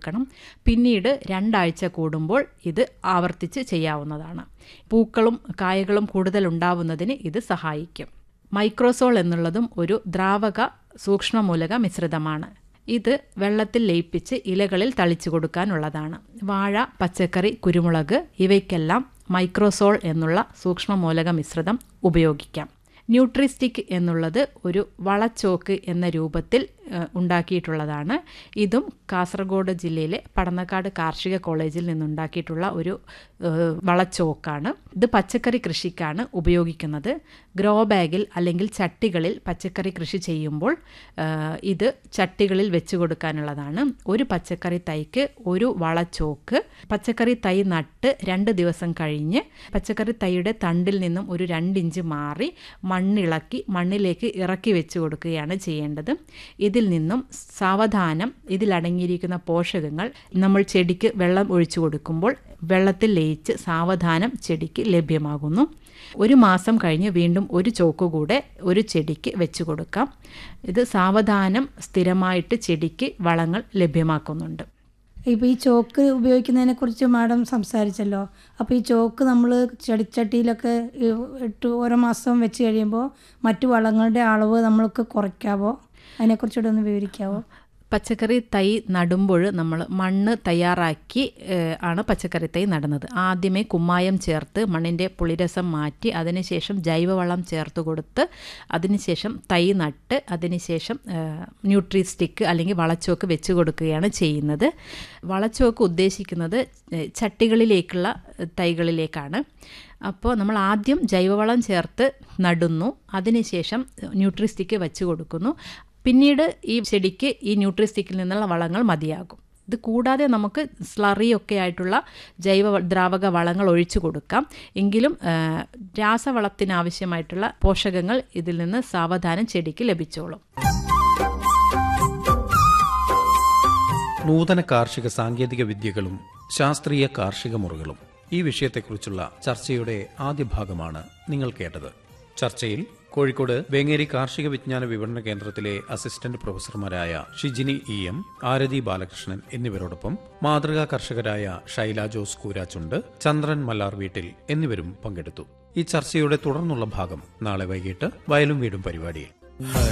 കൊടുക്കണം പിന്നീട് രണ്ടാഴ്ച കൂടുമ്പോൾ ഇത് ആവർത്തിച്ച് ചെയ്യാവുന്നതാണ് പൂക്കളും കായകളും കൂടുതൽ ഉണ്ടാവുന്നതിന് ഇത് സഹായിക്കും മൈക്രോസോൾ എന്നുള്ളതും ഒരു ദ്രാവക സൂക്ഷ്മമൂലക മിശ്രിതമാണ് ഇത് വെള്ളത്തിൽ ലയിപ്പിച്ച് ഇലകളിൽ തളിച്ചു കൊടുക്കാനുള്ളതാണ് വാഴ പച്ചക്കറി കുരുമുളക് ഇവയ്ക്കെല്ലാം മൈക്രോസോൾ എന്നുള്ള സൂക്ഷ്മമൂലക മിശ്രിതം ഉപയോഗിക്കാം ന്യൂട്രിസ്റ്റിക് എന്നുള്ളത് ഒരു വളച്ചോക്ക് എന്ന രൂപത്തിൽ ഏഹ്, ഉണ്ടാക്കിയിട്ടുള്ളതാണ് ഇതും കാസർഗോഡ് ജില്ലയിലെ പടന്നക്കാട് കാർഷിക കോളേജിൽ നിന്നുണ്ടാക്കിയിട്ടുള്ള ഒരു ഏഹ്, വളച്ചോക്കാണ് ഇത് പച്ചക്കറി കൃഷിക്കാണ് ഉപയോഗിക്കുന്നത് ഗ്രോ ബാഗിൽ അല്ലെങ്കിൽ ചട്ടികളിൽ പച്ചക്കറി കൃഷി ചെയ്യുമ്പോൾ ഏഹ്, ഇത് ചട്ടികളിൽ വെച്ച് കൊടുക്കാനുള്ളതാണ് ഒരു പച്ചക്കറി തൈക്ക് ഒരു വളച്ചോക്ക് പച്ചക്കറി തൈ നട്ട് രണ്ട് ദിവസം കഴിഞ്ഞ് പച്ചക്കറി തൈയുടെ തണ്ടിൽ നിന്നും ഒരു രണ്ടിഞ്ച് മാറി മണ്ണിളക്കി മണ്ണിലേക്ക് ഇറക്കി വെച്ച് കൊടുക്കുകയാണ് ചെയ്യേണ്ടത് ഇതിൽ നിന്നും സാവധാനം ഇതിലടങ്ങിയിരിക്കുന്ന പോഷകങ്ങൾ നമ്മൾ ചെടിക്ക് വെള്ളം ഒഴിച്ചു കൊടുക്കുമ്പോൾ വെള്ളത്തിൽ ലയിച്ച് സാവധാനം ചെടിക്ക് ലഭ്യമാകുന്നു ഒരു മാസം കഴിഞ്ഞ് വീണ്ടും ഒരു ചോക്ക് കൂടെ ഒരു ചെടിക്ക് വെച്ച് കൊടുക്കാം ഇത് സാവധാനം സ്ഥിരമായിട്ട് ചെടിക്ക് വളങ്ങൾ ലഭ്യമാക്കുന്നുണ്ട് ഇപ്പോൾ ഈ ചോക്ക് ഉപയോഗിക്കുന്നതിനെ കുറിച്ച് മാഡം സംസാരിച്ചല്ലോ അപ്പോൾ ഈ ചോക്ക് നമ്മൾ ചെടിച്ചട്ടിയിലൊക്കെ ഈ ഇട്ട് ഓരോ മാസം വെച്ച് കഴിയുമ്പോൾ മറ്റു വളങ്ങളുടെ അളവ് നമ്മൾക്ക് കുറയ്ക്കാവോ അതിനെക്കുറിച്ചുകൂടെ ഒന്ന് വിവരിക്കാവോ പച്ചക്കറി തൈ നടുമ്പോൾ നമ്മൾ മണ്ണ് തയ്യാറാക്കി ഏഹ്, ആണ് പച്ചക്കറി തൈ നടുന്നത് ആദ്യമേ കുമ്മായം ചേർത്ത് മണ്ണിൻ്റെ പുളിരസം മാറ്റി അതിനുശേഷം ജൈവവളം ചേർത്ത് കൊടുത്ത് അതിനുശേഷം തൈ നട്ട് അതിനുശേഷം ഏഹ്, ന്യൂട്രി സ്റ്റിക്ക് അല്ലെങ്കിൽ വളച്ചോക്ക് വെച്ച് കൊടുക്കുകയാണ് ചെയ്യുന്നത് വളച്ചോക്ക് ഉദ്ദേശിക്കുന്നത് ഏഹ്, ചട്ടികളിലേക്കുള്ള തൈകളിലേക്കാണ് അപ്പോൾ നമ്മൾ ആദ്യം ജൈവവളം ചേർത്ത് നടുന്നു അതിനുശേഷം ന്യൂട്രി സ്റ്റിക്ക് വെച്ച് കൊടുക്കുന്നു പിന്നീട് ഈ ചെടിക്ക് ഈ ന്യൂട്രിസ്റ്റിക്കിൽ നിന്നുള്ള വളങ്ങൾ മതിയാകും ഇത് കൂടാതെ നമുക്ക് സ്ലറിയൊക്കെ ആയിട്ടുള്ള ജൈവ വ- ദ്രാവക വളങ്ങൾ ഒഴിച്ചു കൊടുക്കാം എങ്കിലും ആ, രാസവളത്തിനാവശ്യമായിട്ടുള്ള പോഷകങ്ങൾ ഇതിൽ നിന്ന് സാവധാനം ചെടിക്ക് ലഭിച്ചോളും നൂതന കാർഷിക സാങ്കേതിക വിദ്യകളും ശാസ്ത്രീയ കാർഷിക മുറകളും ഈ വിഷയത്തെക്കുറിച്ചുള്ള ചർച്ചയുടെ ആദ്യ ഭാഗമാണ് നിങ്ങൾ കേട്ടത് ചർച്ചയിൽ കോഴിക്കോട് വേങ്ങേരി കാർഷിക വിജ്ഞാന വിപണന കേന്ദ്രത്തിലെ അസിസ്റ്റന്റ് പ്രൊഫസർമാരായ ഷിജിനി ഇ എം ആരതി ബാലകൃഷ്ണൻ എന്നിവരോടൊപ്പം മാതൃകാ കർഷകരായ ഷൈല ജോസ് കൂരാച്ചുണ്ട് ചന്ദ്രൻ മല്ലാർ വീട്ടിൽ എന്നിവരും പങ്കെടുത്തു ഈ ചർച്ചയുടെ തുടർന്നുള്ള ഭാഗം നാളെ വൈകിട്ട് വയലും വീടും പരിപാടിയിൽ